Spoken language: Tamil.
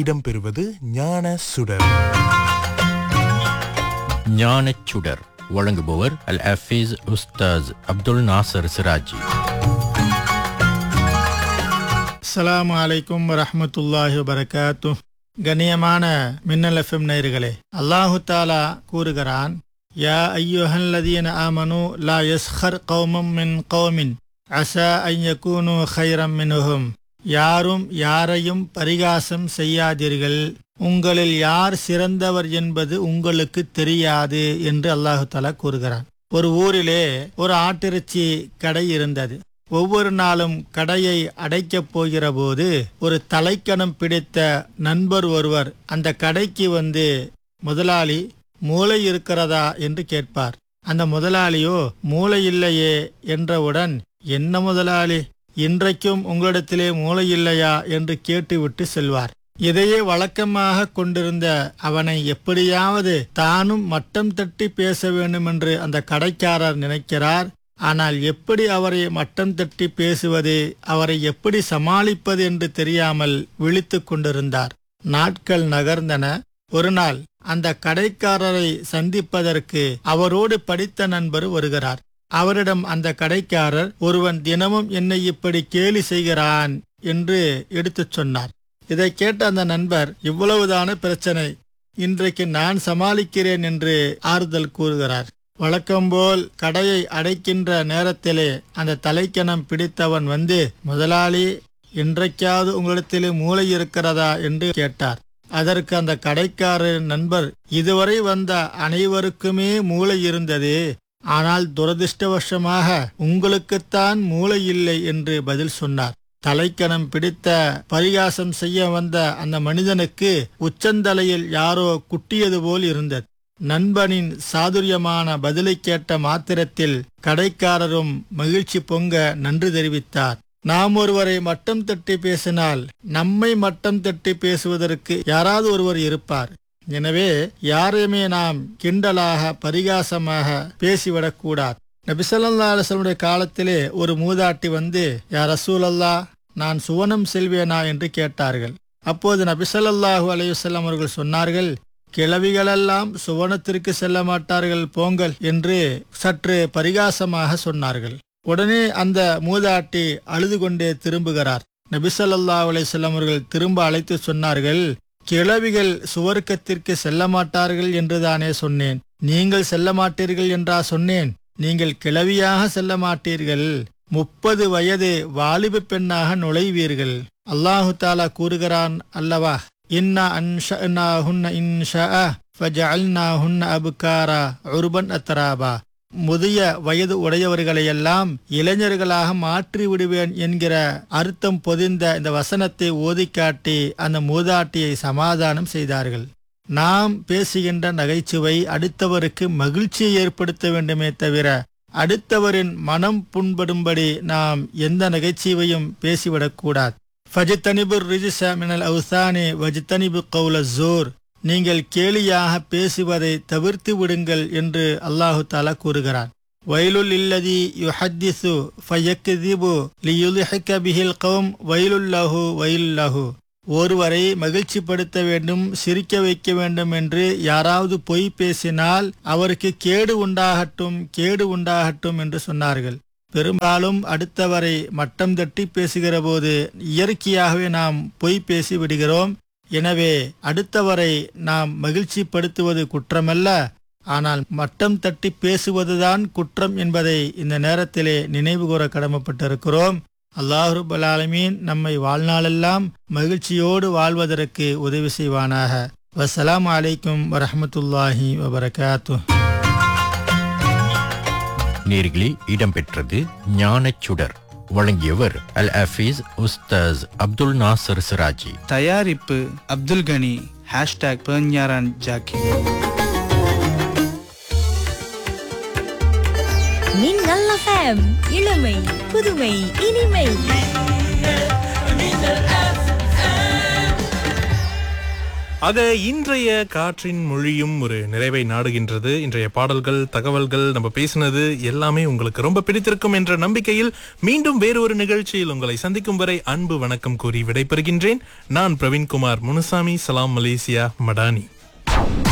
இடம்பெறுவது ஞான சுடர் ஞானச் சுடர் வழங்குபவர் அல் ஹஃபீஸ் உஸ்தாஸ் அப்துல் நாசர் சிராஜி அஸ்ஸலாமு அலைக்கும் வரஹ்மத்துல்லாஹி வபரகாத்து கண்ணியமான மின்னல் எஃப்எம் நேயர்களே அல்லாஹு தாலா கூறுகிறான் யா ஐயுஹல்லதீன ஆமனு லா யஸ்ஹர் கௌமம் மின் கௌமின் அசா ஐயக்கூனு ஹைரம் மினுஹும் யாரும் யாரையும் பரிகாசம் செய்யாதீர்கள் உங்களில் யார் சிறந்தவர் என்பது உங்களுக்கு தெரியாது என்று அல்லாஹு தாலா கூறுகிறான் ஒரு ஊரிலே ஒரு ஆட்டிறைச்சி கடை இருந்தது ஒவ்வொரு நாளும் கடையை அடைக்கப் போகிற போது ஒரு தலைக்கணம் பிடித்த நண்பர் ஒருவர் அந்த கடைக்கு வந்து முதலாளி மூளை இருக்கிறதா என்று கேட்பார் அந்த முதலாளியோ மூளை இல்லையே என்றவுடன் என்ன முதலாளி இன்றைக்கும் உங்களிடத்திலே மூளை இல்லையா என்று கேட்டுவிட்டு செல்வார் இதையே வழக்கமாக கொண்டிருந்த அவனை எப்படியாவது தானும் மட்டம் தட்டி பேச வேண்டும் என்று அந்த கடைக்காரர் நினைக்கிறார் ஆனால் எப்படி அவரை மட்டம் தட்டி பேசுவது அவரை எப்படி சமாளிப்பது என்று தெரியாமல் விழித்துக் கொண்டிருந்தார் நாட்கள் நகர்ந்தன ஒரு நாள் அந்த கடைக்காரரை சந்திப்பதற்கு அவரோடு படித்த நண்பர் வருகிறார் அவரிடம் அந்த கடைக்காரர் ஒருவன் தினமும் என்னை இப்படி கேலி செய்கிறான் என்று எடுத்துச் சொன்னார் இதை கேட்ட அந்த நண்பர் இவ்வளவுதான பிரச்சனை இன்றைக்கு நான் சமாளிக்கிறேன் என்று ஆறுதல் கூறுகிறார் வழக்கம்போல் கடையை அடைக்கின்ற நேரத்திலே அந்த தலைக்கணம் பிடித்தவன் வந்து முதலாளி இன்றைக்காவது உங்களிடத்திலே மூளை இருக்கிறதா என்று கேட்டார் அதற்கு அந்த கடைக்காரரின் நண்பர் இதுவரை வந்த அனைவருக்குமே மூளை இருந்தது ஆனால் துரதிருஷ்டவசமாக உங்களுக்குத்தான் மூளை இல்லை என்று பதில் சொன்னார் தலைக்கணம் பிடித்த பரிகாசம் செய்ய வந்த அந்த மனிதனுக்கு உச்சந்தலையில் யாரோ குட்டியது போல் இருந்தது நண்பனின் சாதுரியமான பதிலை கேட்ட மாத்திரத்தில் கடைக்காரரும் மகிழ்ச்சி பொங்க நன்றி தெரிவித்தார் நாம் ஒருவரை மட்டம் தட்டி பேசினால் நம்மை மட்டம் தட்டி பேசுவதற்கு யாராவது ஒருவர் இருப்பார் எனவே யாரையுமே நாம் கிண்டலாக பரிகாசமாக பேசிவிடக்கூடாது நபிசல்லா அலுவலுடைய காலத்திலே ஒரு மூதாட்டி வந்து யார் ரசூலல்லா நான் சுவனம் செல்வேனா என்று கேட்டார்கள் அப்போது நபிசல்லாஹூ அலையுசல்லாம் அவர்கள் சொன்னார்கள் கிழவிகளெல்லாம் சுவனத்திற்கு செல்ல மாட்டார்கள் போங்கள் என்று சற்று பரிகாசமாக சொன்னார்கள் உடனே அந்த மூதாட்டி அழுது கொண்டே திரும்புகிறார் நபிசல்லா அலையம் அவர்கள் திரும்ப அழைத்து சொன்னார்கள் கிழவிகள் சுவர்க்கத்திற்கு செல்ல மாட்டார்கள் என்றுதானே சொன்னேன் நீங்கள் செல்ல மாட்டீர்கள் என்றா சொன்னேன் நீங்கள் கிழவியாக செல்ல மாட்டீர்கள் முப்பது வயது வாலிப பெண்ணாக நுழைவீர்கள் அல்லாஹு தாலா கூறுகிறான் அல்லவா இன்னா அன்ஷனா ஹுன்ன இன்ஷா ஃபஜஅல்னா ஹுன்ன அபுகாரா உருபன் அத்தராபா முதிய வயது உடையவர்களையெல்லாம் இளைஞர்களாக மாற்றி விடுவேன் என்கிற அர்த்தம் பொதிந்த இந்த வசனத்தை ஓதிக்காட்டி அந்த மூதாட்டியை சமாதானம் செய்தார்கள் நாம் பேசுகின்ற நகைச்சுவை அடுத்தவருக்கு மகிழ்ச்சியை ஏற்படுத்த வேண்டுமே தவிர அடுத்தவரின் மனம் புண்படும்படி நாம் எந்த நகைச்சுவையும் பேசிவிடக்கூடாது ஃபஜித்தனிபு ரிஜிச மினல் அவுசானி வஜித்தனிபு கவுல ஜோர் நீங்கள் கேலியாக பேசுவதை தவிர்த்து விடுங்கள் என்று அல்லாஹு தாலா கூறுகிறான் வயலுல் இல்லதி யுஹத்திசு ஃபயக்திபு லியுலிஹிக பிஹில் கௌம் வயலுல்லஹு வயலுல்லஹு ஒருவரை மகிழ்ச்சிப்படுத்த வேண்டும் சிரிக்க வைக்க வேண்டும் என்று யாராவது பொய் பேசினால் அவருக்கு கேடு உண்டாகட்டும் கேடு உண்டாகட்டும் என்று சொன்னார்கள் பெரும்பாலும் அடுத்தவரை மட்டம் தட்டி பேசுகிற போது இயற்கையாகவே நாம் பொய் பேசி விடுகிறோம் எனவே அடுத்தவரை நாம் மகிழ்ச்சிப்படுத்துவது குற்றமல்ல ஆனால் மட்டம் தட்டி பேசுவதுதான் குற்றம் என்பதை இந்த நேரத்திலே நினைவு கூற கடமைப்பட்டிருக்கிறோம் அல்லாஹுபல் ஆலமீன் நம்மை வாழ்நாளெல்லாம் மகிழ்ச்சியோடு வாழ்வதற்கு உதவி செய்வானாக வசலாம் அலைக்கும் வரஹமத்துல்லாஹி வபரகாத்து நேர்களே இடம்பெற்றது ஞானச் சுடர் வழங்கியவர் அல் ஹஃபீஸ் உஸ்தாஸ் அப்துல் நாசர் சிராஜி தயாரிப்பு அப்துல் கனி ஹேஷ்டாக் பெர்ஞாரான் ஜாக்கி மின்னல் FM இளமை புதுமை இனிமை ஆக இன்றைய காற்றின் மொழியும் ஒரு நிறைவை நாடுகின்றது இன்றைய பாடல்கள் தகவல்கள் நம்ம பேசினது எல்லாமே உங்களுக்கு ரொம்ப பிடித்திருக்கும் என்ற நம்பிக்கையில் மீண்டும் வேறு ஒரு நிகழ்ச்சியில் உங்களை சந்திக்கும் வரை அன்பு வணக்கம் கூறி விடைபெறுகின்றேன் நான் பிரவீன்குமார் முனுசாமி சலாம் மலேசியா மடானி